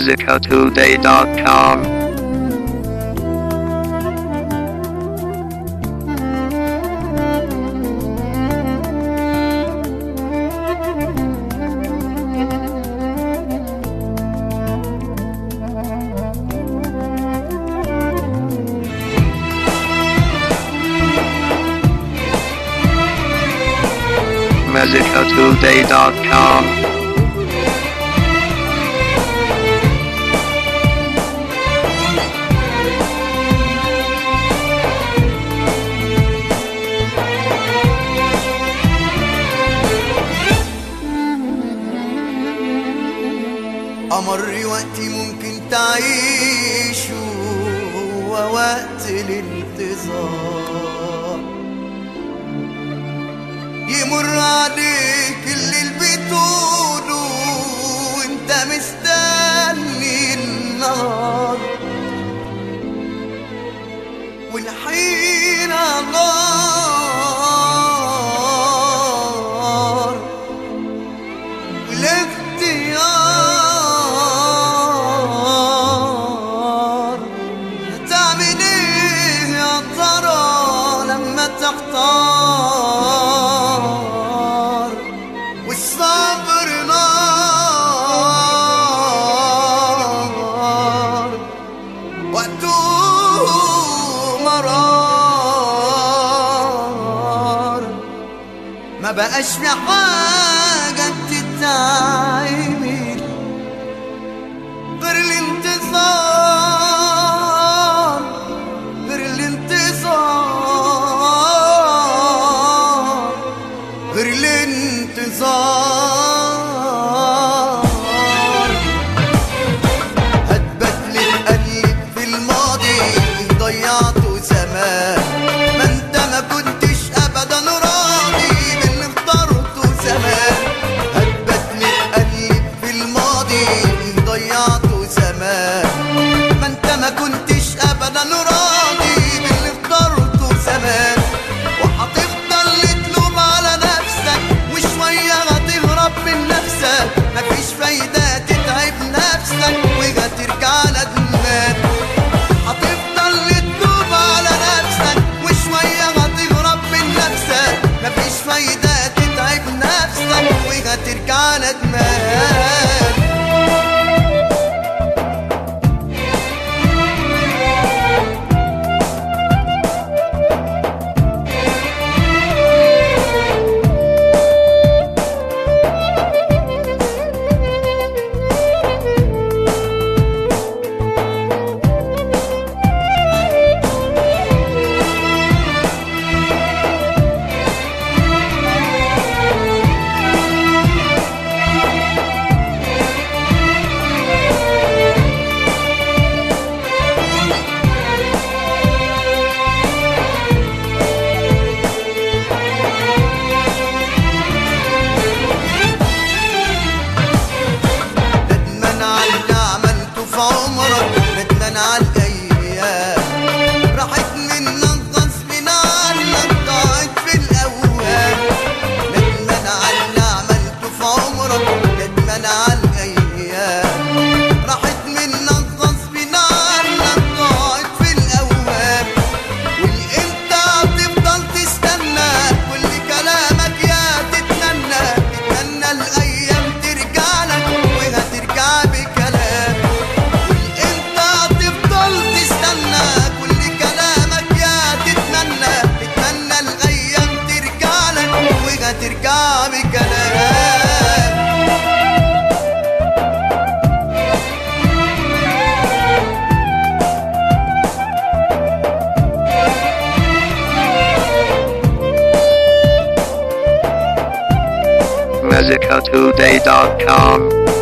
MusicaToday.com. MusicaToday.com. أمر وقت ممكن تعيشه هو وقت الانتظار يمر عليك اللي بتقوله وانت مستني النهار والحين نار الاختيار هتعمل ايه يا ترى لما تختار والصبر نار وقته مرار ما بقاش في حاجة تتعمل غير الانتظار غير الانتظار غير الانتظار هتبدل القلب في الماضي ضيعته زمان ما انت ما كنتش ابدا راضي باللي اخترته زمان هتبدل القلب في الماضي ضيعته زمان ما انت ما كنتش ابدا راضي باللي اخترته زمان وهتفضل تلوم على نفسك وشوية هتهرب من نفسك مفيش فايدة تتعب نفسك وهترجع ندمان هتفضل تلوم على نفسك وشوية هتهرب من نفسك مفيش فايدة تتعب نفسك وهترجع ندمان ندمان على اللي عملته في عمرك ندمان على الايام راحت منك غصب عنك ضاعت في الاوهام ندمان على اللي عملته في عمرك ندمان على الايام راحت منك غصب عنك ضاعت في الاوهام والامتى هتفضل تستنى كل كلامك يا تتمنى تتمنى الايام ترجع لك وهترجع بكلام والامتى هتفضل تستنى كل كلامك يا تتمنى تتمنى الايام ترجع لك وهترجع بكلام MusicaToday.com.